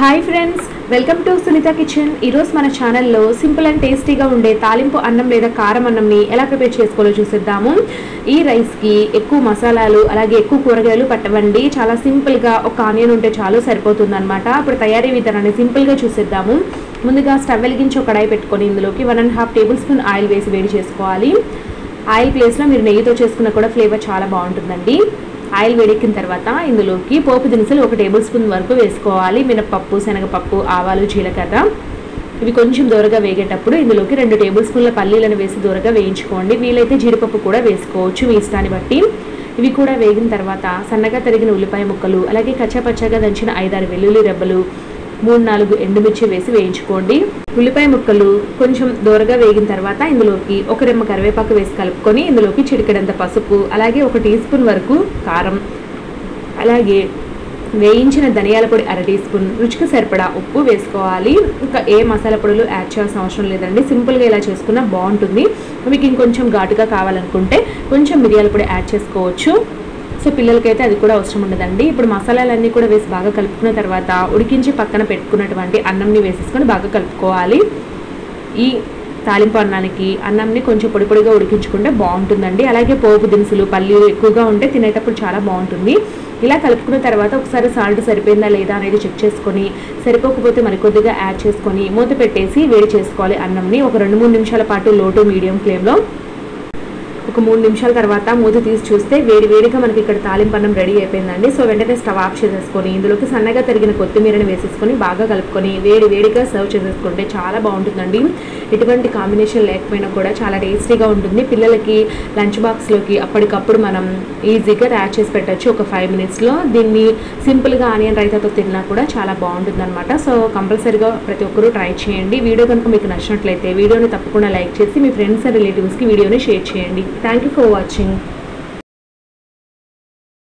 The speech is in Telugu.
hi friends welcome to Sunitha kitchen ఈరోజు మన ఛానల్లో సింపుల్ అండ్ టేస్టీగా ఉండే తాలింపు అన్నం లేదా కారం అన్నంని ఎలా ప్రిపేర్ చేసుకోవాలో చూసేద్దాము ఈ రైస్కి ఎక్కువ మసాలాలు అలాగే ఎక్కువ కూరగాయలు పట్టవండి చాలా సింపుల్గా ఒక ఆనియన్ ఉంటే చాలు సరిపోతుంది అనమాట ఇప్పుడు తయారీ విధానాన్ని సింపుల్గా చూసేద్దాము ముందుగా స్టవ్ వెలిగించి ఒక కడాయి పెట్టుకొని ఇందులోకి one and half tablespoon oil వేసి వేడి చేసుకోవాలి ఆయిల్ ప్లేస్లో మీరు నెయ్యితో చేసుకున్న కూడా ఫ్లేవర్ చాలా బాగుంటుందండి ఆయిల్ వేడెక్కిన తర్వాత ఇందులోకి పోపు దినుసులు ఒక టేబుల్ స్పూన్ వరకు వేసుకోవాలి మినపప్పు శనగపప్పు ఆవాలు జీలకర్ర ఇవి కొంచెం దూరగా వేగేటప్పుడు ఇందులోకి రెండు టేబుల్ స్పూన్ల పల్లీలను వేసి దూరగా వేయించుకోండి వీలైతే జీడిపప్పు కూడా వేసుకోవచ్చు మీ ఇష్టాన్ని బట్టి ఇవి కూడా వేగిన తర్వాత సన్నగా తరిగిన ఉల్లిపాయ ముక్కలు అలాగే కచ్చాపచ్చాగా దంచిన ఐదారు వెల్లుల్లి రెబ్బలు మూడు నాలుగు ఎండుమిర్చి వేసి వేయించుకోండి ఉల్లిపాయ ముక్కలు కొంచెం దూరగా వేగిన తర్వాత ఇందులోకి ఒక రెమ్మ కరివేపాకు వేసి కలుపుకొని ఇందులోకి చిటికెడంత పసుపు అలాగే ఒక టీ స్పూన్ వరకు కారం అలాగే వేయించిన ధనియాల పొడి అర టీ స్పూన్ రుచికి సరిపడా ఉప్పు వేసుకోవాలి ఇంకా ఏ మసాలా పొడులు యాడ్ చేయాల్సిన అవసరం లేదండి సింపుల్గా ఇలా చేసుకున్నా బాగుంటుంది మీకు ఇంకొంచెం ఘాటుగా కావాలనుకుంటే కొంచెం మిరియాల పొడి యాడ్ చేసుకోవచ్చు సో పిల్లలకైతే అది కూడా అవసరం ఉండదండి ఇప్పుడు మసాలాలన్నీ కూడా వేసి బాగా కలుపుకున్న తర్వాత ఉడికించి పక్కన పెట్టుకున్నటువంటి అన్నంని వేసేసుకొని బాగా కలుపుకోవాలి ఈ తాలింపు అన్నానికి అన్నంని కొంచెం పొడి పొడిగా ఉడికించుకుంటే బాగుంటుందండి అలాగే పోపు దినుసులు పల్లీలు ఎక్కువగా ఉంటే తినేటప్పుడు చాలా బాగుంటుంది ఇలా కలుపుకున్న తర్వాత ఒకసారి సాల్ట్ సరిపోయిందా లేదా అనేది చెక్ చేసుకొని సరిపోకపోతే మరికొద్దిగా యాడ్ చేసుకొని మూత పెట్టేసి వేడి చేసుకోవాలి అన్నంని ఒక రెండు మూడు నిమిషాల పాటు లో టు మీడియం ఫ్లేమ్లో ఒక మూడు నిమిషాల తర్వాత మూత తీసి చూస్తే వేడి వేడిగా మనకి ఇక్కడ తాలింపు అన్నం రెడీ అయిపోయిందండి సో వెంటనే స్టవ్ ఆఫ్ చేసేసుకొని ఇందులోకి సన్నగా తరిగిన కొత్తిమీరని వేసేసుకొని బాగా కలుపుకొని వేడి వేడిగా సర్వ్ చేసేసుకుంటే చాలా బాగుంటుందండి ఎటువంటి కాంబినేషన్ లేకపోయినా కూడా చాలా టేస్టీగా ఉంటుంది పిల్లలకి లంచ్ బాక్స్లోకి అప్పటికప్పుడు మనం ఈజీగా యాడ్ చేసి పెట్టచ్చు ఒక ఫైవ్ మినిట్స్లో దీన్ని సింపుల్గా ఆనియన్ రైతాతో తిన్నా కూడా చాలా బాగుంటుంది అనమాట సో కంపల్సరీగా ప్రతి ఒక్కరూ ట్రై చేయండి వీడియో కనుక మీకు నచ్చినట్లయితే వీడియోని తప్పకుండా లైక్ చేసి మీ ఫ్రెండ్స్ అండ్ రిలేటివ్స్కి వీడియోని షేర్ చేయండి థ్యాంక్ యూ ఫర్ వాచింగ్